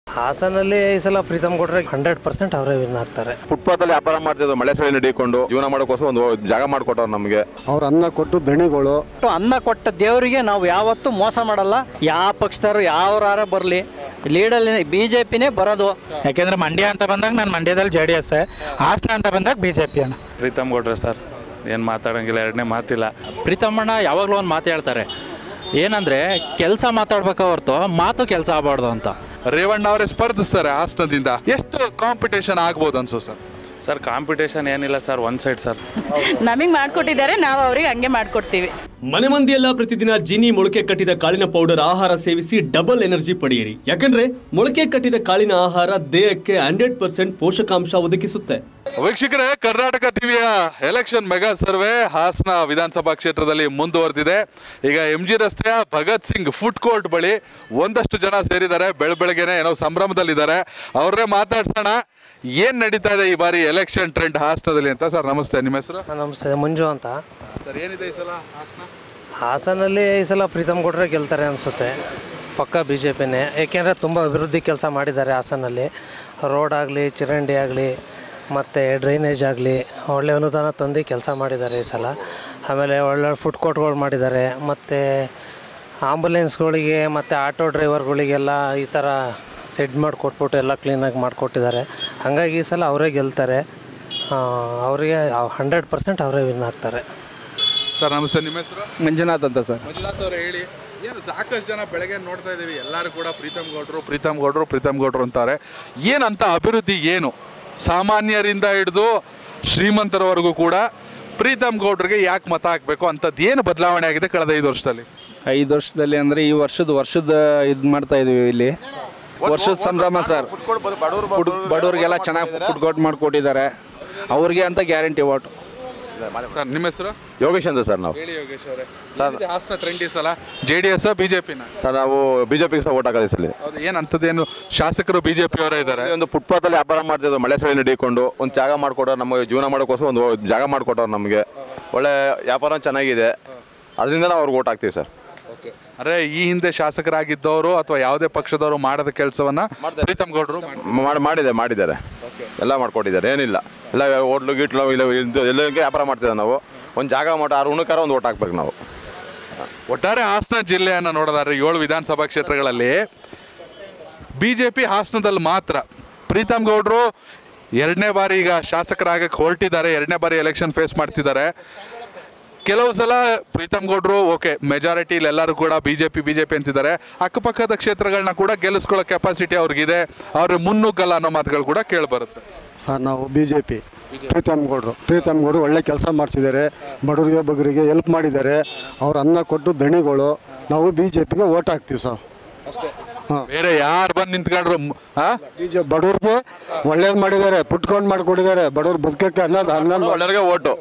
ಹಾಸನಲ್ಲಿ ಈ ಸಲ ಪ್ರೀತಮ್ ಕೊಟ್ರೆ ಹಂಡ್ರೆಡ್ ಪರ್ಸೆಂಟ್ ಅವರೇ ವಿನ್ ಆಗ್ತಾರೆ ಫುಟ್ಪಾತಲ್ಲಿ ವ್ಯಾಪಾರ ಮಾಡ್ತಿದ್ದು ಮಳೆ ಚಳಿ ನಡಿಕೊಂಡು ಜೀವನ ಮಾಡೋಕ್ಕೋಸ್ಕರ ಒಂದು ಜಾಗ ಮಾಡಿಕೊಟ್ಟವ್ರು ನಮಗೆ ಅವ್ರ ಅನ್ನ ಕೊಟ್ಟು ದಣಿಗಳು ಅನ್ನ ಕೊಟ್ಟ ದೇವರಿಗೆ ನಾವು ಯಾವತ್ತೂ ಮೋಸ ಮಾಡಲ್ಲ ಯಾವ ಪಕ್ಷದವರು ಯಾವ್ಯಾರ ಬರಲಿ ಲೀಡಲ್ಲಿ ಬಿ ಜೆ ಪಿನೇ ಬರೋದು ಯಾಕೆಂದ್ರೆ ಮಂಡ್ಯ ಅಂತ ಬಂದಾಗ ನಾನು ಮಂಡ್ಯದಲ್ಲಿ ಜೆ ಡಿ ಎಸ್ ಹಾಸನ ಅಂತ ಬಂದಾಗ ಬಿ ಜೆ ಪಿ ಅಣ್ಣ ಪ್ರೀತಮ್ ಕೊಟ್ರೆ ಸರ್ ಏನು ಮಾತಾಡೋಂಗಿಲ್ಲ ಎರಡನೇ ಮಾತಿಲ್ಲ ಪ್ರೀತಮ್ಮಣ್ಣ ಯಾವಾಗಲೂ ಒಂದು ಮಾತು ಹೇಳ್ತಾರೆ ಏನಂದರೆ ಕೆಲಸ ಮಾತಾಡ್ಬೇಕು ಹೊರತು ಮಾತು ಕೆಲಸ ಆಗಬಾರ್ದು ಅಂತ ರೇವಣ್ಣ ಅವರೇ ಸ್ಪರ್ಧಿಸ್ತಾರೆ ಹಾಸನದಿಂದ ಎಷ್ಟು ಕಾಂಪಿಟೇಷನ್ ಆಗ್ಬೋದು ಅನ್ಸೋ ಸರ್ ಸರ್ ಕಾಂಪಿಟೇಷನ್ ಏನಿಲ್ಲ ಸರ್ ಒನ್ ಸೈಡ್ ಸರ್ ನಮಗೆ ಮಾಡಿಕೊಟ್ಟಿದ್ದಾರೆ ನಾವು ಅವ್ರಿಗೆ ಹಂಗೆ ಮಾಡಿಕೊಡ್ತೀವಿ ಮನೆ ಮಂದಿಯೆಲ್ಲ ಪ್ರತಿದಿನ ಜೀನಿ ಮೊಳಕೆ ಕಟ್ಟಿದ ಕಾಳಿನ ಪೌಡರ್ ಆಹಾರ ಸೇವಿಸಿ ಡಬಲ್ ಎನರ್ಜಿ ಪಡೆಯಿರಿ ಯಾಕಂದ್ರೆ ಮೊಳಕೆ ಕಟ್ಟಿದ ಕಾಳಿನ ಆಹಾರ ದೇಹಕ್ಕೆ ಹಂಡ್ರೆಡ್ ಪರ್ಸೆಂಟ್ ಪೋಷಕಾಂಶ ಒದಗಿಸುತ್ತೆ ವೀಕ್ಷಕರೇ ಕರ್ನಾಟಕ ಟಿವಿಯ ಎಲೆಕ್ಷನ್ ಮೆಗಾ ಸರ್ವೆ ಹಾಸನ ವಿಧಾನಸಭಾ ಕ್ಷೇತ್ರದಲ್ಲಿ ಮುಂದುವರೆದಿದೆ ಈಗ ಎಂ ಜಿ ರಸ್ತೆಯ ಭಗತ್ ಸಿಂಗ್ ಫುಡ್ ಕೋರ್ಟ್ ಬಳಿ ಒಂದಷ್ಟು ಜನ ಸೇರಿದ್ದಾರೆ ಬೆಳ ಬೆಳಗ್ಗೆನೆ ಏನೋ ಸಂಭ್ರಮದಲ್ಲಿದ್ದಾರೆ ಅವ್ರನ್ನೇ ಮಾತಾಡ್ಸೋಣ ಏನ್ ನಡೀತಾ ಇದೆ ಈ ಬಾರಿ ಎಲೆಕ್ಷನ್ ಟ್ರೆಂಡ್ ಹಾಸನದಲ್ಲಿ ಅಂತ ಸರ್ ನಮಸ್ತೆ ನಿಮ್ಮ ಹೆಸರು ನಮಸ್ತೆ ಮಂಜು ಅಂತ ಸರ್ ಏನಿದೆ ಈ ಸಲ ಹಾಸನ ಹಾಸನಲ್ಲಿ ಈ ಸಲ ಪ್ರೀತಮ್ ಕೊಟ್ರೆ ಗೆಲ್ತಾರೆ ಅನಿಸುತ್ತೆ ಪಕ್ಕ ಬಿ ಜೆ ಪಿನೇ ಏಕೆಂದರೆ ತುಂಬ ಅಭಿವೃದ್ಧಿ ಕೆಲಸ ಮಾಡಿದ್ದಾರೆ ಹಾಸನಲ್ಲಿ ರೋಡ್ ಆಗಲಿ ಚರಂಡಿ ಆಗಲಿ ಮತ್ತು ಡ್ರೈನೇಜ್ ಆಗಲಿ ಒಳ್ಳೆ ಅನುದಾನ ತಂದು ಕೆಲಸ ಮಾಡಿದ್ದಾರೆ ಈ ಸಲ ಆಮೇಲೆ ಒಳ್ಳೆ ಫುಡ್ ಕೋರ್ಟ್ಗಳು ಮಾಡಿದ್ದಾರೆ ಮತ್ತು ಆಂಬುಲೆನ್ಸ್ಗಳಿಗೆ ಮತ್ತು ಆಟೋ ಡ್ರೈವರ್ಗಳಿಗೆಲ್ಲ ಈ ಥರ ಸೆಡ್ ಮಾಡಿಕೊಟ್ಬಿಟ್ಟು ಎಲ್ಲ ಕ್ಲೀನಾಗಿ ಮಾಡಿಕೊಟ್ಟಿದ್ದಾರೆ ಹಾಗಾಗಿ ಈ ಸಲ ಅವರೇ ಗೆಲ್ತಾರೆ ಆ, ಅವರಿಗೆ ಹಂಡ್ರೆಡ್ ಪರ್ಸೆಂಟ್ ಅವರೇ ವಿನ್ ಆಗ್ತಾರೆ ಸರ್ ನಮಸ್ತೆ ನಿಮ್ಮ ಹೆಸರು ಮಂಜುನಾಥ್ ಅಂತ ಸರ್ ಮಂಜುನಾಥ್ ಅವ್ರು ಹೇಳಿ ಏನು ಸಾಕಷ್ಟು ಜನ ಬೆಳಗ್ಗೆ ನೋಡ್ತಾ ಇದೀವಿ ಎಲ್ಲರೂ ಕೂಡ ಪ್ರೀತಮ್ ಗೌಡ್ರು ಪ್ರೀತಮ್ ಗೌಡ್ರು ಪ್ರೀತಮ್ ಗೌಡ್ರು ಅಂತಾರೆ ಏನಂತ ಅಭಿವೃದ್ಧಿ ಏನು ಸಾಮಾನ್ಯರಿಂದ ಹಿಡಿದು ಶ್ರೀಮಂತರವರೆಗೂ ಕೂಡ ಪ್ರೀತಮ್ ಗೌಡ್ರಿಗೆ ಯಾಕೆ ಮತ ಹಾಕಬೇಕು ಅಂಥದ್ದು ಏನು ಬದಲಾವಣೆ ಆಗಿದೆ ಕಳೆದ ಐದು ವರ್ಷದಲ್ಲಿ ಐದು ವರ್ಷದಲ್ಲಿ ಅಂದ್ರೆ ಈ ವರ್ಷದ ವರ್ಷದ ಇದು ಮಾಡ್ತಾ ಇದೀವಿ ಇಲ್ಲಿ ವರ್ಷದ ಸಂಭ್ರಮ ಸರ್ ಫುಡ್ ಬಡವ್ರಿಗೆಲ್ಲ ಚೆನ್ನಾಗಿ ಫುಡ್ ಕೋರ್ಟ್ ಮಾಡಿಕೊಟ್ಟಿದ್ದಾರೆ ಅವ್ರಿಗೆ ಅಂತ ಗ್ಯಾರಂಟಿ ಓಟ್ ಸರ್ ನಿಮ್ಮ ಹೆಸರು ಯೋಗೇಶ್ ಅಂತ ಸರ್ ನಾವು ಹೇಳಿ ಯೋಗೇಶ್ ಅವರೇ ಹಾಸನ ಟ್ರೆಂಡ್ ಈ ಸಲ ಜೆ ಡಿ ಎಸ್ ಬಿಜೆಪಿನ ಸರ್ ನಾವು ಬಿ ಜೆ ಪಿಗೆ ಸಹ ಓಟ್ ಹಾಕೋದು ಈ ಸಲ ಹೌದು ಏನು ಅಂಥದ್ದೇನು ಶಾಸಕರು ಬಿಜೆಪಿ ಅವರೇ ಇದ್ದಾರೆ ಒಂದು ಫುಟ್ಪಾತಲ್ಲಿ ವ್ಯಾಪಾರ ಮಾಡ್ತಿದ್ದು ಮಳೆ ಚಳಿ ನಡಿಕೊಂಡು ಒಂದು ಜಾಗ ಮಾಡಿಕೊಟ್ಟವ್ರು ನಮಗೆ ಜೀವನ ಮಾಡೋಕ್ಕೋಸ್ಕರ ಒಂದು ಜಾಗ ಮಾಡಿಕೊಟ್ಟವ್ರು ನಮಗೆ ಒಳ್ಳೆ ವ್ಯಾಪಾರ ಚೆನ್ನಾಗಿದೆ ಅದರಿಂದ ನಾವು ಅವ್ರಿಗೆ ಓಟ್ ಹಾಕ್ತೀವಿ ಸರ್ ಅಂದ್ರೆ ಈ ಹಿಂದೆ ಶಾಸಕರಾಗಿದ್ದವರು ಅಥವಾ ಯಾವುದೇ ಪಕ್ಷದವರು ಮಾಡದ ಕೆಲಸವನ್ನ ಪ್ರೀತಮ್ ಗೌಡ್ರು ಮಾಡ್ತಾರೆ. ಮಾಡಿ ಮಾಡಿದೆ ಮಾಡಿದ್ದಾರೆ ಎಲ್ಲ ಮಾಡ್ಕೊಟ್ಟಿದ್ದಾರೆ ಏನಿಲ್ಲ ಎಲ್ಲ ಹೋಟ್ಲು ಗಿಟ್ಲು ಇಲ್ಲ ಇದು ಎಲ್ಲರಿಗೆ ವ್ಯಾಪಾರ ಮಾಡ್ತಿದ್ದೇವೆ ನಾವು ಒಂದು ಜಾಗ ಮಾಡಿ ಆರು ಉಣಕಾರ ಒಂದು ಓಟ್ ಹಾಕ್ಬೇಕು ನಾವು ಒಟ್ಟಾರೆ ಹಾಸನ ಜಿಲ್ಲೆಯನ್ನು ನೋಡೋದಾದ್ರೆ ಏಳು ವಿಧಾನಸಭಾ ಕ್ಷೇತ್ರಗಳಲ್ಲಿ ಬಿ ಜೆ ಪಿ ಹಾಸನದಲ್ಲಿ ಮಾತ್ರ ಪ್ರೀತಮ್ ಗೌಡ್ರು ಎರಡನೇ ಬಾರಿ ಈಗ ಶಾಸಕರಾಗಕ್ಕೆ ಹೊರಟಿದ್ದಾರೆ ಎರಡನೇ ಬಾರಿ ಎಲೆಕ್ಷನ್ ಫೇಸ್ ಮಾಡ್ತಿದ್ದಾರೆ ಕೆಲವು ಸಲ ಪ್ರೀತಮ್ ಗೌಡ್ರು ಓಕೆ ಮೆಜಾರಿಟಿ ಎಲ್ಲರೂ ಕೂಡ B J P B J P ಅಂತಿದ್ದಾರೆ ಅಕ್ಕಪಕ್ಕದ ಕ್ಷೇತ್ರಗಳನ್ನ ಕೂಡ ಗೆಲ್ಲಿಸ್ಕೊಳ್ಳೋ ಕೆಪಾಸಿಟಿ ಅವ್ರಿಗಿದೆ ಅವ್ರ ಮುನ್ನುಗ್ಗಲ್ಲ ಅನ್ನೋ ಮಾತುಗಳು ಕೂಡ ಕೇಳಿಬರುತ್ತೆ ಸರ್ ನಾವು ಬಿ ಜೆ ಪಿ ಪ್ರೀತಮ್ ಗೌಡ್ರು ಪ್ರೀತಮ್ ಗೌಡ್ರು ಒಳ್ಳೆ ಕೆಲಸ ಮಾಡಿಸಿದ್ದಾರೆ ಬಡವರಿಗೆ ಬಗ್ಗರಿಗೆ ಹೆಲ್ಪ್ ಮಾಡಿದ್ದಾರೆ ಅವ್ರ ಅನ್ನ ಕೊಟ್ಟು ದಣಿಗಳು ನಾವು ಬಿ ಜೆ ಪಿಗೆ ಓಟ್ ಹಾಕ್ತೀವಿ ಸರ್ ಬೇರೆ ಯಾರು ಬಂದು ನಿಂತ್ಕೊಂಡ್ರು ಮ್- ಆ? ಬಿ ಜೆ ಬಡವ್ರಿಗೆ ಒಳ್ಳೇದು ಮಾಡಿದ್ದಾರೆ ಪುಟ್ಕೊಂಡು ಮಾಡಿಕೊಟ್ಟಿದ್ದಾರೆ ಬಡವ್ರು ಬದುಕಕ್ಕೆ ಅನ್ನದ ಅನ್ನ ಒಳ್ಳೆಯವ್ರಿಗೆ ಓಟು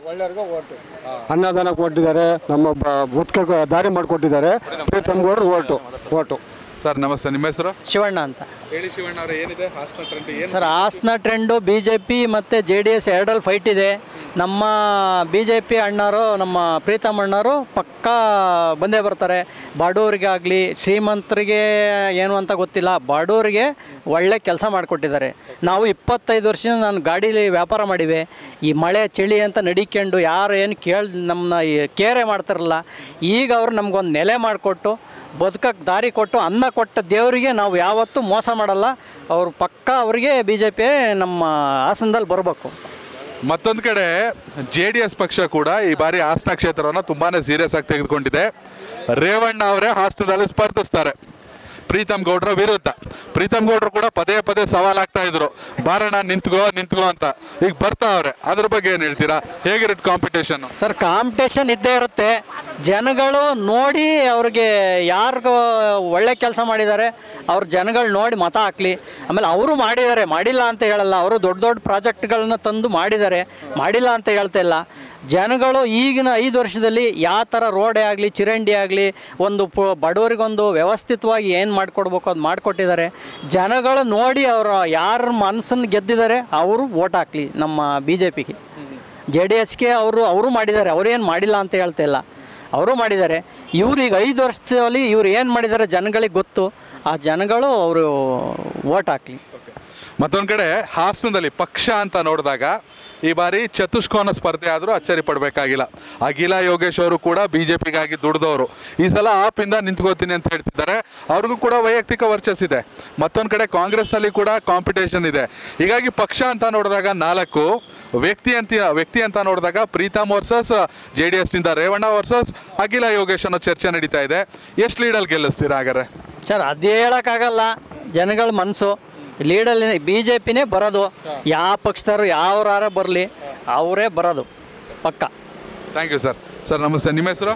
ಅನ್ನದಾನ ಕೊಟ್ಟಿದ್ದಾರೆ ನಮ್ಮ ಬ- ಬದುಕಕ್ಕೆ ದಾರಿ ಮಾಡಿಕೊಟ್ಟಿದ್ದಾರೆ ಪ್ರೀತಮ್ ಗೌಡ್ರು ಓಟು ಓಟು ಸರ್ ನಮಸ್ತೆ ನಿಮ್ಮ ಹೆಸರು ಶಿವಣ್ಣ ಅಂತ ಹೇಳಿ ಶಿವಣ್ಣ ಅವರೇ ಏನಿದೆ ಹಾಸನ ಟ್ರೆಂಡ್ ಏನು sir Hassan trend B J P ಮತ್ತು ಜೆ ಡಿ ಎಸ್ ಎರಡರಲ್ಲಿ ಫೈಟ್ ಇದೆ ನಮ್ಮ ಬಿ ಜೆ ಪಿ ಅಣ್ಣರು ನಮ್ಮ ಪ್ರೀತಮ್ ಅಣ್ಣರು ಪಕ್ಕಾ ಬಂದೇ ಬರ್ತಾರೆ ಬಡವರಿಗಾಗಲಿ ಶ್ರೀಮಂತರಿಗೆ ಏನು ಅಂತ ಗೊತ್ತಿಲ್ಲ ಬಡವರಿಗೆ ಒಳ್ಳೆ ಕೆಲಸ ಮಾಡಿಕೊಟ್ಟಿದ್ದಾರೆ ನಾವು ಇಪ್ಪತ್ತೈದು ವರ್ಷದಿಂದ ನಾನು ಗಾಡೀಲಿ ವ್ಯಾಪಾರ ಮಾಡಿವೆ ಈ ಮಳೆ ಚಳಿ ಅಂತ ನಡಿಕೊಂಡು ಯಾರು ಏನು ಕೇಳಿ ನಮ್ಮನ್ನ ಕೇರೆ ಮಾಡ್ತಾರಲ್ಲ ಈಗ ಅವರು ನಮಗೊಂದು ನೆಲೆ ಮಾಡಿಕೊಟ್ಟು ಬದುಕಕ್ಕೆ ದಾರಿ ಕೊಟ್ಟು ಅನ್ನ ಕೊಟ್ಟ ದೇವರಿಗೆ ನಾವು ಯಾವತ್ತೂ ಮೋಸ ಮಾಡಲ್ಲ ಅವರು ಪಕ್ಕ ಅವರಿಗೆ ಬಿ ಜೆ ಪಿ ನಮ್ಮ ಹಾಸನದಲ್ಲಿ ಬರಬೇಕು ಮತ್ತೊಂದು ಕಡೆ ಜೆ ಡಿ ಎಸ್ ಪಕ್ಷ ಕೂಡ ಈ ಬಾರಿ ಹಾಸನ ಕ್ಷೇತ್ರವನ್ನು ತುಂಬಾನೇ ಸೀರಿಯಸ್ ಆಗಿ ತೆಗೆದುಕೊಂಡಿದೆ ರೇವಣ್ಣ ಅವರೇ ಹಾಸನದಲ್ಲಿ ಸ್ಪರ್ಧಿಸ್ತಾರೆ ಪ್ರೀತಮ್ ಗೌಡ್ರ ವಿರುದ್ಧ ಪ್ರೀತಮ್ ಗೌಡ್ರು ಕೂಡ ಪದೇ ಪದೇ ಸವಾಲಾಗ್ತಾ ಇದ್ರು ಬಾರಣ ನಿಂತ್ಕೋ ನಿಂತ್ಕೋ ಅಂತ ಈಗ ಬರ್ತಾ ಅವ್ರೆ ಅದ್ರ ಬಗ್ಗೆ ಏನು ಹೇಳ್ತೀರಾ ಹೇಗಿರುತ್ತೆ ಕಾಂಪಿಟೇಷನ್ ಸರ್ ಕಾಂಪಿಟೇಷನ್ ಇದ್ದೇ ಇರುತ್ತೆ ಜನಗಳು ನೋಡಿ ಅವ್ರಿಗೆ ಯಾರಿಗೂ ಒಳ್ಳೆ ಕೆಲಸ ಮಾಡಿದ್ದಾರೆ ಅವ್ರ ಜನಗಳು ನೋಡಿ ಮತ ಹಾಕ್ಲಿ ಆಮೇಲೆ ಅವರು ಮಾಡಿದ್ದಾರೆ ಮಾಡಿಲ್ಲ ಅಂತ ಹೇಳಲ್ಲ ಅವರು ದೊಡ್ಡ ದೊಡ್ಡ ಪ್ರಾಜೆಕ್ಟ್ಗಳನ್ನ ತಂದು ಮಾಡಿದ್ದಾರೆ ಮಾಡಿಲ್ಲ ಅಂತ ಹೇಳ್ತಾ ಇಲ್ಲ ಜನಗಳು ಈಗಿನ ಐದು ವರ್ಷದಲ್ಲಿ ಯಾವ ಥರ ರೋಡೇ ಆಗಲಿ ಚಿರಂಡಿ ಆಗಲಿ ಒಂದು ಪು ಬಡವರಿಗೊಂದು ವ್ಯವಸ್ಥಿತವಾಗಿ ಏನು ಮಾಡಿಕೊಡ್ಬೇಕು ಅದು ಮಾಡಿಕೊಟ್ಟಿದ್ದಾರೆ ಜನಗಳು ನೋಡಿ ಅವರು ಯಾರ ಮನಸ್ಸನ್ನು ಗೆದ್ದಿದ್ದಾರೆ ಅವರು ಓಟ್ ಹಾಕ್ಲಿ ನಮ್ಮ ಬಿ ಜೆ ಪಿಗೆ ಜೆ ಡಿ ಎಸ್ಗೆ ಅವರು ಅವರು ಮಾಡಿದ್ದಾರೆ ಅವ್ರೇನು ಮಾಡಿಲ್ಲ ಅಂತ ಹೇಳ್ತಾ ಇಲ್ಲ ಅವರು ಮಾಡಿದ್ದಾರೆ ಇವ್ರು ಈಗ ಐದು ವರ್ಷದಲ್ಲಿ ಇವ್ರು ಏನು ಮಾಡಿದ್ದಾರೆ ಜನಗಳಿಗೆ ಗೊತ್ತು ಆ ಜನಗಳು ಅವರು ಓಟ್ ಹಾಕಲಿ ಮತ್ತೊಂದು ಕಡೆ ಹಾಸನದಲ್ಲಿ ಪಕ್ಷ ಅಂತ ನೋಡಿದಾಗ ಈ ಬಾರಿ ಚತುಷ್ಕೋನ ಸ್ಪರ್ಧೆ ಆದರೂ ಅಚ್ಚರಿ ಪಡಬೇಕಾಗಿಲ್ಲ ಅಖಿಲ ಯೋಗೇಶ್ ಅವರು ಕೂಡ ಬಿ ಜೆ ಪಿಗಾಗಿ ದುಡಿದವರು ಈ ಸಲ ಆಪಿಂದ ನಿಂತ್ಕೋತೀನಿ ಅಂತ ಹೇಳ್ತಿದ್ದಾರೆ ಅವ್ರಿಗೂ ಕೂಡ ವೈಯಕ್ತಿಕ ವರ್ಚಸ್ಸಿದೆ ಮತ್ತೊಂದು ಕಡೆ ಕಾಂಗ್ರೆಸ್ಸಲ್ಲಿ ಕೂಡ ಕಾಂಪಿಟೇಷನ್ ಇದೆ ಹೀಗಾಗಿ ಪಕ್ಷ ಅಂತ ನೋಡಿದಾಗ ನಾಲ್ಕು ವ್ಯಕ್ತಿ ಅಂತ ವ್ಯಕ್ತಿ ಅಂತ ನೋಡಿದಾಗ ಪ್ರೀತಮ್ ವರ್ಸಸ್ ಜೆ ಡಿ ಎಸ್ನಿಂದ ರೇವಣ್ಣ ವರ್ಸಸ್ ಅಖಿಲ ಯೋಗೇಶ್ ಅನ್ನೋ ಚರ್ಚೆ ನಡೀತಾ ಇದೆ ಎಷ್ಟು ಲೀಡಲ್ಲಿ ಗೆಲ್ಲಿಸ್ತೀರಾ ಹಾಗಾದ್ರೆ ಸರ್ ಅದು ಹೇಳೋಕ್ಕಾಗಲ್ಲ ಜನಗಳ ಮನಸ್ಸು ಲೀಡಲ್ಲಿ ಬಿ ಜೆ ಪಿನೇ ಬರೋದು ಯಾವ ಪಕ್ಷದವರು ಯಾವ್ರಾರ ಬರಲಿ ಅವರೇ ಬರೋದು ಪಕ್ಕ ಥ್ಯಾಂಕ್ ಯು ಸರ್ ಸರ್ ನಮಸ್ತೆ ನಿಮ್ಮ ಹೆಸರು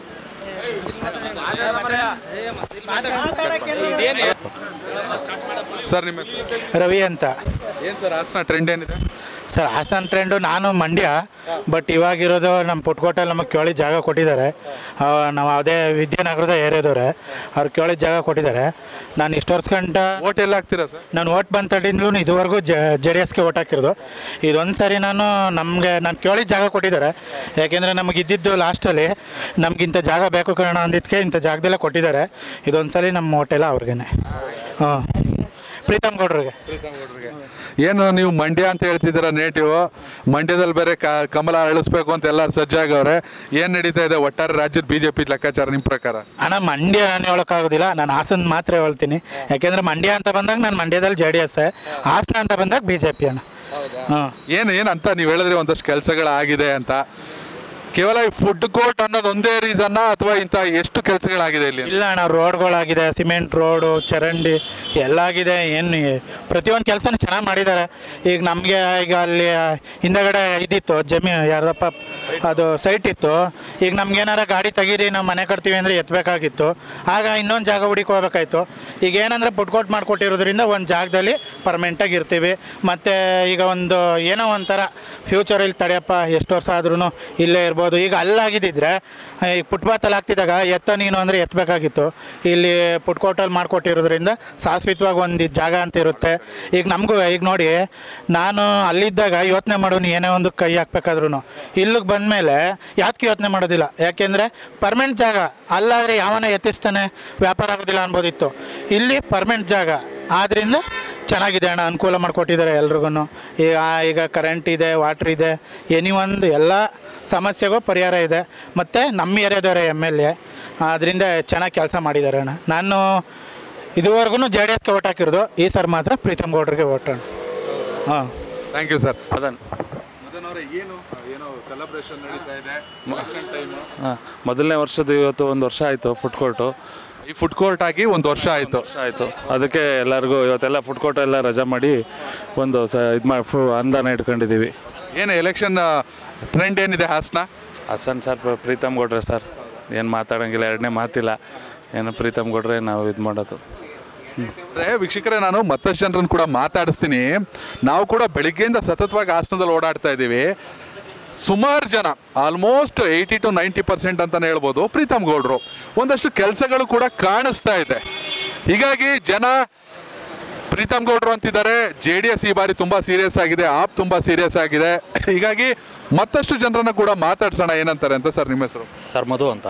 ಸರ್ ನಿಮ್ಮ ಹೆಸರು ರವಿ ಅಂತ ಏನು ಸರ್ ಹಾಸನ ಟ್ರೆಂಡ್ ಏನಿದೆ ಸರ್ ಹಾಸನ್ ಟ್ರೆಂಡು ನಾನು ಮಂಡ್ಯ ಬಟ್ ಇವಾಗಿರೋದು ನಮ್ಮ ಪುಟ್ಕೋಟಲ್ಲಿ ನಮಗೆ ಕೇಳಿ ಜಾಗ ಕೊಟ್ಟಿದ್ದಾರೆ ಆ, ನಾವು ಅದೇ ವಿದ್ಯಾನಗರದ ಏರಿಯಾದವ್ರೆ ಅವ್ರು ಕೇಳಿದ ಜಾಗ ಕೊಟ್ಟಿದ್ದಾರೆ ನಾನು ಇಷ್ಟು ವರ್ಷ ಗಂಟ ಓಟ್ ಎಲ್ಲ ಹಾಕ್ತೀರಾ ಸರ್ ನಾನು ಓಟ್ ಬಂದ ತಡಿಂದಲೂ ಇದುವರೆಗೂ ಜೆ ಜೆ ಡಿ ಎಸ್ಗೆ ಓಟ್ ಹಾಕಿರೋದು ಇದೊಂದು ಸಾರಿ ನಾನು ನಮಗೆ ನಾನು ಕೇಳಿದ ಜಾಗ ಕೊಟ್ಟಿದ್ದಾರೆ ಯಾಕೆಂದರೆ ನಮಗೆ ಇದ್ದಿದ್ದು ಲಾಸ್ಟಲ್ಲಿ ನಮಗಿಂಥ ಜಾಗ ಬೇಕು ಕಾರಣ ಅಂದಿದ್ದಕ್ಕೆ ಇಂಥ ಜಾಗದಲ್ಲೇ ಕೊಟ್ಟಿದ್ದಾರೆ ಇದೊಂದು ಸಲ ನಮ್ಮ ಓಟೆಲ್ಲ ಅವ್ರಿಗೇನೆ ಹಾಂ ಪ್ರೀತಮ್ ಗೌಡ್ರಿಗೆ ಏನು ನೀವು ಮಂಡ್ಯ ಅಂತ ಹೇಳ್ತಿದ್ದೀರಾ ನೇಟಿವ್ ಮಂಡ್ಯದಲ್ಲಿ ಬೇರೆ ಕ ಕಮಲ ಅಳಿಸ್ಬೇಕು ಅಂತ ಎಲ್ಲರೂ ಸಜ್ಜಾಗವ್ರೆ ಏನು ನಡೀತಾ ಇದೆ ಒಟ್ಟಾರೆ ರಾಜ್ಯದ ಬಿ ಜೆ ಪಿ ಲೆಕ್ಕಾಚಾರ ನಿಮ್ಮ ಪ್ರಕಾರ ಅಣ್ಣ ಮಂಡ್ಯ ನಾನು ಹೇಳೋಕ್ಕಾಗೋದಿಲ್ಲ ನಾನು ಹಾಸನ ಮಾತ್ರ ಹೇಳ್ತೀನಿ ಯಾಕೆಂದರೆ ಮಂಡ್ಯ ಅಂತ ಬಂದಾಗ ನಾನು ಮಂಡ್ಯದಲ್ಲಿ ಜೆ ಡಿ ಎಸ್ ಹಾಸನ ಅಂತ ಬಂದಾಗ ಬಿ ಜೆ ಪಿ ಅಣ್ಣ ಹಾಂ ಏನು ಏನು ಅಂತ ನೀವು ಹೇಳಿದ್ರೆ ಒಂದಷ್ಟು ಕೆಲಸಗಳಾಗಿದೆ ಅಂತ ಕೇವಲ ಈ ಫುಡ್ ಕೋರ್ಟ್ ಅನ್ನೋದು ಒಂದೇ ರೀಸನ್ನ ಅಥವಾ ಇಂಥ ಎಷ್ಟು ಕೆಲಸಗಳಾಗಿದೆ ಇಲ್ಲಿ ಇಲ್ಲ ಅಣ್ಣ ರೋಡ್ಗಳಾಗಿದೆ ಸಿಮೆಂಟ್ ರೋಡು ಚರಂಡಿ ಎಲ್ಲ ಆಗಿದೆ ಏನು ಪ್ರತಿಯೊಂದು ಕೆಲಸನೂ ಚೆನ್ನಾಗಿ ಮಾಡಿದ್ದಾರೆ ಈಗ ನಮಗೆ ಈಗ ಅಲ್ಲಿ ಹಿಂದಗಡೆ ಇದಿತ್ತು ಜಮೀನು ಯಾರ್ದಪ್ಪ ಅದು ಸೈಟ್ ಇತ್ತು ಈಗ ನಮ್ಗೆ ಏನಾರ ಗಾಡಿ ತೆಗೀರಿ ನಾವು ಮನೆ ಕಟ್ತೀವಿ ಅಂದರೆ ಎತ್ತಬೇಕಾಗಿತ್ತು ಆಗ ಇನ್ನೊಂದು ಜಾಗ ಹುಡುಕಿ ಹೋಗ್ಬೇಕಾಯ್ತು ಈಗ ಏನಂದರೆ ಪುಟ್ಕೋಟ್ ಮಾಡಿಕೊಟ್ಟಿರೋದ್ರಿಂದ ಒಂದು ಜಾಗದಲ್ಲಿ ಪರ್ಮನೆಂಟಾಗಿ ಇರ್ತೀವಿ ಮತ್ತು ಈಗ ಒಂದು ಏನೋ ಒಂಥರ ಫ್ಯೂಚರಲ್ಲಿ ತಡೆಯಪ್ಪ ಎಷ್ಟು ವರ್ಷ ಆದ್ರೂ ಇಲ್ಲೇ ಇರ್ಬೋದು ಈಗ ಅಲ್ಲಾಗಿದ್ದಿದ್ರೆ ಈಗ ಫುಟ್ಪಾತಲ್ಲಿ ಆಗ್ತಿದ್ದಾಗ ಎತ್ತ ನೀನು ಅಂದರೆ ಎತ್ತಬೇಕಾಗಿತ್ತು ಇಲ್ಲಿ ಪುಟ್ಕೋಟಲ್ಲಿ ಮಾಡಿಕೊಟ್ಟಿರೋದ್ರಿಂದ ಶಾಶ್ವತವಾಗಿ ಒಂದು ಜಾಗ ಅಂತ ಇರುತ್ತೆ ಈಗ ನಮಗೂ ಈಗ ನೋಡಿ ನಾನು ಅಲ್ಲಿದ್ದಾಗ ಯೋಚನೆ ಮಾಡೋನು ಏನೇ ಒಂದು ಕೈ ಹಾಕ್ಬೇಕಾದ್ರೂ ಇಲ್ಲಿಗೆ ಬಂದಮೇಲೆ ಯಾಕೆ ಯೋಚನೆ ಮಾಡೋದಿಲ್ಲ ಯಾಕೆಂದರೆ ಪರ್ಮನೆಂಟ್ ಜಾಗ ಅಲ್ಲಾದರೆ ಯಾವನ ಎತ್ತಿಸ್ತಾನೆ ವ್ಯಾಪಾರ ಆಗೋದಿಲ್ಲ ಅನ್ಬೋದಿತ್ತು ಇಲ್ಲಿ ಪರ್ಮನೆಂಟ್ ಜಾಗ ಆದ್ದರಿಂದ ಚೆನ್ನಾಗಿದೆ ಅಣ್ಣ ಅನುಕೂಲ ಮಾಡಿಕೊಟ್ಟಿದ್ದಾರೆ ಎಲ್ರಿಗೂ ಈಗ ಈಗ ಕರೆಂಟ್ ಇದೆ ವಾಟ್ರ್ ಇದೆ ಎನಿ ಒಂದು ಎಲ್ಲ ಸಮಸ್ಯೆಗೂ ಪರಿಹಾರ ಇದೆ ಮತ್ತು ನಮ್ಮ ಏರಿಯಾದವರೇ ಎಮ್ ಎಲ್ ಎ ಅದರಿಂದ ಚೆನ್ನಾಗಿ ಕೆಲಸ ಮಾಡಿದ್ದಾರೆ ಅಣ್ಣ ನಾನು ಇದುವರೆಗೂ ಜೆ ಡಿ ಎಸ್ಗೆ ಓಟ್ ಹಾಕಿರೋದು ಈ ಸರ್ ಮಾತ್ರ ಪ್ರೀತಮ್ ಗೌಡ್ರಿಗೆ ಓಟ್ ಅಣ್ಣ ಹಾಂ ಥ್ಯಾಂಕ್ ಯು ಸರ್ ಅದನ್ನು ಏನು ಏನೋ ಸೆಲೆಬ್ರೇಷನ್ ನಡೀತಾ ಇದೆ ಹಾಂ ಮೊದಲನೇ ವರ್ಷದ ಇವತ್ತು ಒಂದು ವರ್ಷ ಆಯಿತು ಫುಡ್ ಕೋರ್ಟು ಈ ಫುಡ್ ಕೋರ್ಟ್ ಆಗಿ ಒಂದು ವರ್ಷ ಆಯಿತು ವರ್ಷ ಆಯಿತು ಅದಕ್ಕೆ ಎಲ್ಲರಿಗೂ ಇವತ್ತೆಲ್ಲ ಫುಡ್ ಕೋರ್ಟ್ ಎಲ್ಲ ರಜಾ ಮಾಡಿ ಒಂದು ಸ ಇದು ಮಾಡಿ ಫು ಅನುದಾನ ಇಟ್ಕೊಂಡಿದ್ದೀವಿ ಏನು ಎಲೆಕ್ಷನ್ ಟ್ರೆಂಡ್ ಏನಿದೆ ಹಾಸನ ಹಾಸನ್ ಸರ್ ಪ್ರ- ಪ್ರೀತಮ್ ಗೌಡ್ರೆ ಸರ್ ಏನು ಮಾತಾಡೋಂಗಿಲ್ಲ ಎರಡನೇ ಮಾತಿಲ್ಲ ಏನು ಪ್ರೀತಮ್ ಗೌಡ್ರೆ ನಾವು ಇದು ಮಾಡೋದು ಅಂದ್ರೆ ವೀಕ್ಷಕರೇ ನಾನು ಮತ್ತಷ್ಟು ಜನರನ್ನು ಕೂಡ ಮಾತಾಡಿಸ್ತೀನಿ ನಾವು ಕೂಡ ಬೆಳಿಗ್ಗೆಯಿಂದ ಸತತವಾಗಿ ಹಾಸನದಲ್ಲಿ ಓಡಾಡ್ತಾ ಇದ್ದೀವಿ ಸುಮಾರು ಜನ almost eighty to ninety percent ಅಂತಲೇ ಹೇಳ್ಬೋದು ಪ್ರೀತಮ್ ಗೌಡ್ರು ಒಂದಷ್ಟು ಕೆಲಸಗಳು ಕೂಡ ಕಾಣಿಸ್ತಾ ಇದೆ ಹೀಗಾಗಿ ಜನ ಪ್ರೀತಮ್ ಗೌಡ್ರು ಅಂತಿದ್ದಾರೆ ಜೆ ಡಿ ಎಸ್ ಈ ಬಾರಿ ತುಂಬ ಸೀರಿಯಸ್ ಆಗಿದೆ ಆಪ್ ತುಂಬ ಸೀರಿಯಸ್ ಆಗಿದೆ ಹೀಗಾಗಿ ಮತ್ತಷ್ಟು ಜನರನ್ನ ಕೂಡ ಮಾತಾಡ್ಸೋಣ ಏನಂತಾರೆ ಅಂತ ಸರ್ ನಿಮ್ಮ ಹೆಸರು ಸರ್ ಮಧು ಅಂತ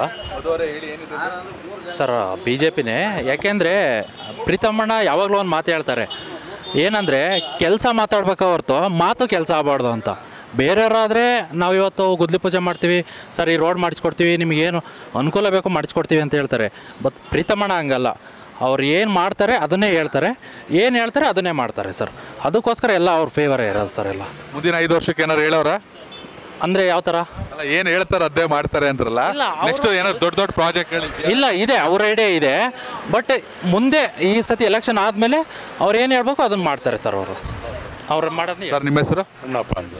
ಸರ್ ಬಿ ಜೆ ಪಿನೇ ಯಾಕೆಂದರೆ ಪ್ರೀತಮ್ಮಣ್ಣ ಯಾವಾಗಲೂ ಒಂದು ಮಾತು ಹೇಳ್ತಾರೆ ಏನಂದರೆ ಕೆಲಸ ಮಾತಾಡ್ಬೇಕು ಹೊರ್ತು ಮಾತು ಕೆಲಸ ಆಗಬಾರ್ದು ಅಂತ ಬೇರೆಯವರಾದರೆ ನಾವು ಇವತ್ತು ಗುದ್ಲಿ ಪೂಜೆ ಮಾಡ್ತೀವಿ ಸರ್ ಈ ರೋಡ್ ಮಾಡಿಸ್ಕೊಡ್ತೀವಿ ನಿಮಗೇನು ಅನುಕೂಲ ಬೇಕು ಮಾಡಿಸ್ಕೊಡ್ತೀವಿ ಅಂತ ಹೇಳ್ತಾರೆ ಬಟ್ ಪ್ರೀತಮ್ಮಣ್ಣ ಹಂಗಲ್ಲ ಅವ್ರು ಏನು ಮಾಡ್ತಾರೆ ಅದನ್ನೇ ಹೇಳ್ತಾರೆ ಏನು ಹೇಳ್ತಾರೆ ಅದನ್ನೇ ಮಾಡ್ತಾರೆ ಸರ್ ಅದಕ್ಕೋಸ್ಕರ ಎಲ್ಲ ಅವ್ರ ಫೇವರೇ ಇರೋದು ಸರ್ ಎಲ್ಲ ಮುಂದಿನ ಐದು ವರ್ಷಕ್ಕೆ ಏನಾರು ಹೇಳೋರ ಅಂದರೆ ಯಾವ ಥರ ಅಲ್ಲ ಏನು ಹೇಳ್ತಾರೆ ಅದೇ ಮಾಡ್ತಾರೆ ಅಂತಾರಲ್ಲ ಇಲ್ಲ, ಅವ್ರು- ನೆಕ್ಸ್ಟ್ ಏನೋ ದೊಡ್ಡ ದೊಡ್ಡ ಪ್ರಾಜೆಕ್ಟ್ಗಳಿದೆ ಇಲ್ಲ ಇದೆ ಅವ್ರ ಐಡಿಯಾ ಇದೆ ಬಟ್ ಮುಂದೆ ಈ ಸತಿ ಎಲೆಕ್ಷನ್ ಆದಮೇಲೆ ಅವ್ರು ಏನು ಹೇಳ್ಬೇಕು ಅದನ್ನು ಮಾಡ್ತಾರೆ ಸರ್ ಅವರು ಅವ್ರು ಮಾಡೋದು ಸರ್ ನಿಮ್ಮ ಹೆಸರು ಅಣ್ಣಪ್ಪ ಅಂತ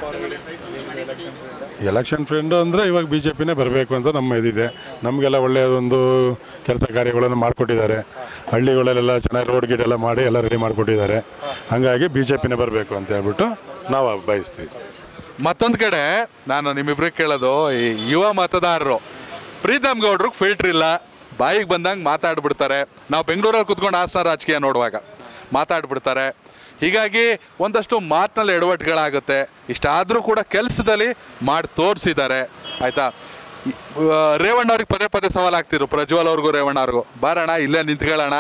ಎಲೆಕ್ಷನ್ ಫ್ರೆಂಡು ಅಂದರೆ ಇವಾಗ ಬಿ ಜೆ ಪಿನೇ ಬರಬೇಕು ಅಂತ ನಮ್ಮ ಇದಿದೆ ನಮಗೆಲ್ಲ ಒಳ್ಳೆಯದೊಂದು ಕೆಲಸ ಕಾರ್ಯಗಳನ್ನು ಮಾಡಿಕೊಟ್ಟಿದ್ದಾರೆ ಹಳ್ಳಿಗಳಲ್ಲೆಲ್ಲ ಚೆನ್ನಾಗಿ ರೋಡ್ ಗೀಡ್ ಎಲ್ಲ ಮಾಡಿ ಎಲ್ಲ ರೆಡಿ ಮಾಡಿಕೊಟ್ಟಿದ್ದಾರೆ ಹಾಗಾಗಿ ಬಿ ಜೆ ಪಿನೇ ಬರಬೇಕು ಅಂತ ಹೇಳ್ಬಿಟ್ಟು ನಾವು ಬಯಸ್ತೀವಿ ಮತ್ತೊಂದು ಕಡೆ ನಾನು ನಿಮ್ಮಿಬ್ರಿಗೆ ಕೇಳೋದು ಈ ಯುವ ಮತದಾರರು ಪ್ರೀತಮ್ ಗೌಡ್ರಿಗೆ ಫಿಲ್ಟ್ರ್ ಇಲ್ಲ ಬಾಯಿಗೆ ಬಂದಂಗೆ ಮಾತಾಡ್ಬಿಡ್ತಾರೆ ನಾವು ಬೆಂಗಳೂರಲ್ಲಿ ಕುತ್ಕೊಂಡು ಹಾಸನ ರಾಜಕೀಯ ನೋಡುವಾಗ ಮಾತಾಡ್ಬಿಡ್ತಾರೆ ಹೀಗಾಗಿ ಒಂದಷ್ಟು ಮಾತಿನಲ್ಲಿ ಎಡವಟ್ಟುಗಳಾಗುತ್ತೆ ಇಷ್ಟಾದರೂ ಕೂಡ ಕೆಲಸದಲ್ಲಿ ಮಾಡಿ ತೋರಿಸಿದ್ದಾರೆ ಆಯಿತಾ ರೇವಣ್ಣ ಅವ್ರಿಗೆ ಪದೇ ಪದೇ ಸವಾಲು ಆಗ್ತಿದ್ರು ಪ್ರಜ್ವಲ್ ಅವ್ರಿಗೂ ರೇವಣ್ಣ ಅವ್ರಿಗೂ ಬಾರಣ ಇಲ್ಲೇ ನಿಂತ್ಕೊಳ್ಳೋಣ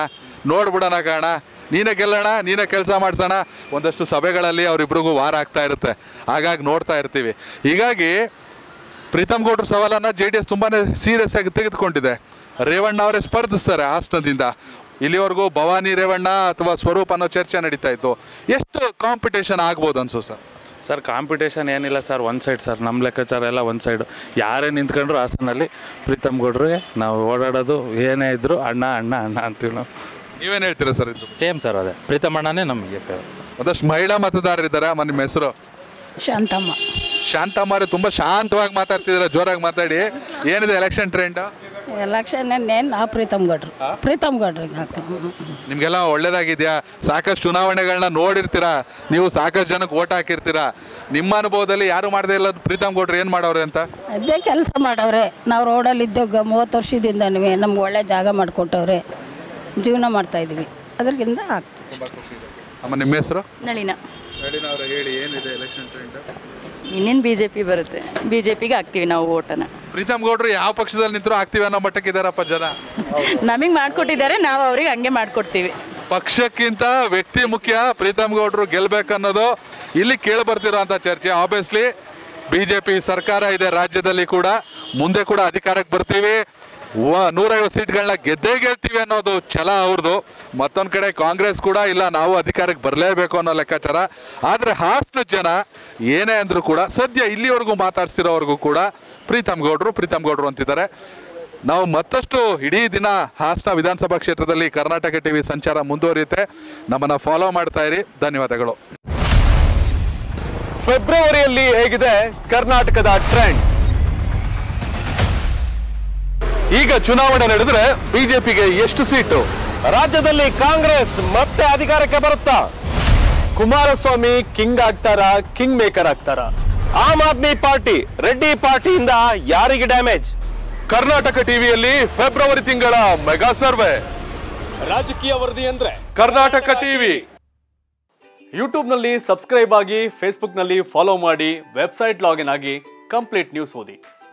ನೋಡ್ಬಿಡೋಣ ಕಾಣ ನೀನೇ ಗೆಲ್ಲೋಣ ನೀನೇ ಕೆಲಸ ಮಾಡ್ಸೋಣ ಒಂದಷ್ಟು ಸಭೆಗಳಲ್ಲಿ ಅವರಿಬ್ರಿಗೂ ವಾರ ಆಗ್ತಾ ಇರುತ್ತೆ ಹಾಗಾಗಿ ನೋಡ್ತಾ ಇರ್ತೀವಿ ಹೀಗಾಗಿ ಪ್ರೀತಮ್ ಗೌಡ್ರ ಸವಾಲನ್ನು ಜೆ ಡಿ ಎಸ್ ತುಂಬಾ ಸೀರಿಯಸ್ ಆಗಿ ತೆಗೆದುಕೊಂಡಿದೆ ರೇವಣ್ಣ ಅವರೇ ಸ್ಪರ್ಧಿಸ್ತಾರೆ ಹಾಸನದಿಂದ ಇಲ್ಲಿವರೆಗೂ ಭವಾನಿ ರೇವಣ್ಣ ಅಥವಾ ಸ್ವರೂಪ್ ಅನ್ನೋ ಚರ್ಚೆ ನಡೀತಾ ಇತ್ತು ಎಷ್ಟು ಕಾಂಪಿಟೇಷನ್ ಆಗ್ಬೋದು ಅನ್ಸು ಸರ್ ಸರ್ ಕಾಂಪಿಟೇಷನ್ ಏನಿಲ್ಲ ಸರ್ ಒನ್ ಸೈಡ್ ಸರ್ ನಮ್ಮ ಲೆಕ್ಕಾಚಾರ ಎಲ್ಲ ಒನ್ ಸೈಡು ಯಾರೇ ನಿಂತ್ಕೊಂಡ್ರು ಹಾಸನಲ್ಲಿ ಪ್ರೀತಮ್ ಗೌಡ್ರಿಗೆ ನಾವು ಓಡಾಡೋದು ಏನೇ ಇದ್ರು ಅಣ್ಣ ಅಣ್ಣ ಅಣ್ಣ ಅಂತೀವಿ ನಾವು ನೀವೇನು ಹೇಳ್ತೀರಾ ಸರ್ ಇದು ಸೇಮ್ ಸರ್ ಅದೇ ಪ್ರೀತಮಣ್ಣನೇ ನಮಗೆ ಫೇವರ್ ಒಂದಷ್ಟು ಮಹಿಳಾ ಮತದಾರರಿದ್ದಾರೆ ಅಮ್ಮ ನಿಮ್ಮ ಹೆಸರು ಶಾಂತಮ್ಮ ಶಾಂತಮ್ಮ ಅವರೇ ತುಂಬ ಶಾಂತವಾಗಿ ಮಾತಾಡ್ತಿದ್ದೀರಾ ಜೋರಾಗಿ ಮಾತಾಡಿ ಏನಿದೆ ಎಲೆಕ್ಷನ್ ಟ್ರೆಂಡ್ ಎಲೆಕ್ಷನ್ ನೇನು ನಾ ಪ್ರೀತಮ್ ಗೌಡ್ರು ಪ್ರೀತಮ್ ಗೌಡ್ರಿಗೆ ಹಾಕ ನಿಮಗೆಲ್ಲ ಒಳ್ಳೇದಾಗಿದೆಯಾ ಸಾಕಷ್ಟು ಚುನಾವಣೆಗಳನ್ನ ನೋಡಿರ್ತೀರಾ ನೀವು ಸಾಕಷ್ಟು ಜನಕ್ಕೆ ಓಟ್ ಹಾಕಿರ್ತೀರಾ ನಿಮ್ಮ ಅನುಭವದಲ್ಲಿ ಯಾರು ಮಾಡದೇ ಇಲ್ಲ ಪ್ರೀತಮ್ ಗೌಡ್ರು ಏನು ಮಾಡವ್ರೆ ಅಂತ ಅದೇ ಕೆಲಸ ಮಾಡವ್ರೆ ನಾವು ರೋಡಲ್ಲಿ ಇದ್ದಾಗ ಮೂವತ್ತು ವರ್ಷದಿಂದನೂ ನಮ್ಗೆ ಒಳ್ಳೆ ಜಾಗ ಮಾಡಿಕೊಟ್ಟವ್ರೆ ಜೀವನ ಮಾಡ್ತಾಯಿದ್ವಿ ಅದ್ರಿಂದ ಆಗ್ತೀವಿ ಅಮ್ಮ ನಿಮ್ಮ ಹೆಸರು ನಳಿನ ಹೇಳಿ ಏನಿದೆ ಎಲೆಕ್ಷನ್ ಟ್ರೆಂಡ್ ಇನ್ನೇನು ಬಿ ಜೆ ಪಿ ಬರುತ್ತೆ ಬಿ ಜೆ ಪಿಗೆ ಹಾಕ್ತೀವಿ ನಾವು ಓಟನ ಪ್ರೀತಮ್ ಗೌಡ್ರು ಯಾವ ಪಕ್ಷದಲ್ಲಿ ನಿಂತರೂ ಆಗ್ತೀವಿ ಅನ್ನೋ ಮಟ್ಟಕ್ಕೆ ಇದಾರಪ್ಪ ಜನ ನಮಗೆ ಮಾಡಿಕೊಟ್ಟಿದ್ದಾರೆ ನಾವು ಅವ್ರಿಗೆ ಹಂಗೆ ಮಾಡಿಕೊಡ್ತೀವಿ ಪಕ್ಷಕ್ಕಿಂತ ವ್ಯಕ್ತಿ ಮುಖ್ಯ ಪ್ರೀತಮ್ ಗೌಡ್ರು ಗೆಲ್ಬೇಕನ್ನೋದು ಇಲ್ಲಿ ಕೇಳಿ ಬರ್ತಿರೋಂಥ ಚರ್ಚೆ ಆಬ್ವಿಯಸ್ಲಿ ಬಿ ಜೆ ಪಿ ಸರ್ಕಾರ ಇದೆ ರಾಜ್ಯದಲ್ಲಿ ಕೂಡ ಮುಂದೆ ಕೂಡ ಅಧಿಕಾರಕ್ಕೆ ಬರ್ತೀವಿ ವ- ನೂರೈವತ್ತು ಸೀಟ್ಗಳನ್ನ ಗೆದ್ದೇ ಗೆಲ್ತೀವಿ ಅನ್ನೋದು ಛಲ ಅವ್ರದ್ದು ಮತ್ತೊಂದು ಕಡೆ ಕಾಂಗ್ರೆಸ್ ಕೂಡ ಇಲ್ಲ ನಾವು ಅಧಿಕಾರಕ್ಕೆ ಬರಲೇಬೇಕು ಅನ್ನೋ ಲೆಕ್ಕಾಚಾರ ಆದರೆ ಹಾಸನ ಜನ ಏನೇ ಅಂದರೂ ಕೂಡ ಸದ್ಯ ಇಲ್ಲಿವರೆಗೂ ಮಾತಾಡ್ಸಿರೋವರೆಗೂ ಕೂಡ ಪ್ರೀತಮ್ ಗೌಡ್ರು ಪ್ರೀತಮ್ ಗೌಡ್ರು ಅಂತಿದ್ದಾರೆ ನಾವು ಮತ್ತಷ್ಟು ಇಡೀ ದಿನ ಹಾಸನ ವಿಧಾನಸಭಾ ಕ್ಷೇತ್ರದಲ್ಲಿ ಕರ್ನಾಟಕ ಟಿವಿ ಸಂಚಾರ ಮುಂದುವರಿಯುತ್ತೆ ನಮ್ಮನ್ನ ಫಾಲೋ ಮಾಡ್ತಾ ಇರಿ ಧನ್ಯವಾದಗಳು ಫೆಬ್ರವರಿಯಲ್ಲಿ ಹೇಗಿದೆ ಕರ್ನಾಟಕದ ಟ್ರೆಂಡ್ ಈಗ ಚುನಾವಣೆ ನಡೆದ್ರೆ ಬಿಜೆಪಿಗೆ ಎಷ್ಟು ಸೀಟು ರಾಜ್ಯದಲ್ಲಿ ಕಾಂಗ್ರೆಸ್ ಮತ್ತೆ ಅಧಿಕಾರಕ್ಕೆ ಬರುತ್ತಾ ಕುಮಾರಸ್ವಾಮಿ ಕಿಂಗ್ ಆಗ್ತಾರ ಕಿಂಗ್ ಮೇಕರ್ ಆಗ್ತಾರ ಆಮ್ ಆದ್ಮಿ ಪಾರ್ಟಿ ರೆಡ್ಡಿ ಪಾರ್ಟಿಯಿಂದ ಯಾರಿಗೆ ಡ್ಯಾಮೇಜ್ ಕರ್ನಾಟಕ ಟಿವಿಯಲ್ಲಿ ಫೆಬ್ರವರಿ ತಿಂಗಳ ಮೆಗಾ ಸರ್ವೆ ರಾಜಕೀಯ ವರದಿ ಅಂದ್ರೆ ಕರ್ನಾಟಕ ಟಿವಿ ಯೂಟ್ಯೂಬ್ನಲ್ಲಿ ಸಬ್ಸ್ಕ್ರೈಬ್ ಆಗಿ ಫೇಸ್ಬುಕ್ನಲ್ಲಿ ಫಾಲೋ ಮಾಡಿ ವೆಬ್ಸೈಟ್ ಲಾಗಿನ್ ಆಗಿ ಕಂಪ್ಲೀಟ್ ನ್ಯೂಸ್ ಓದಿ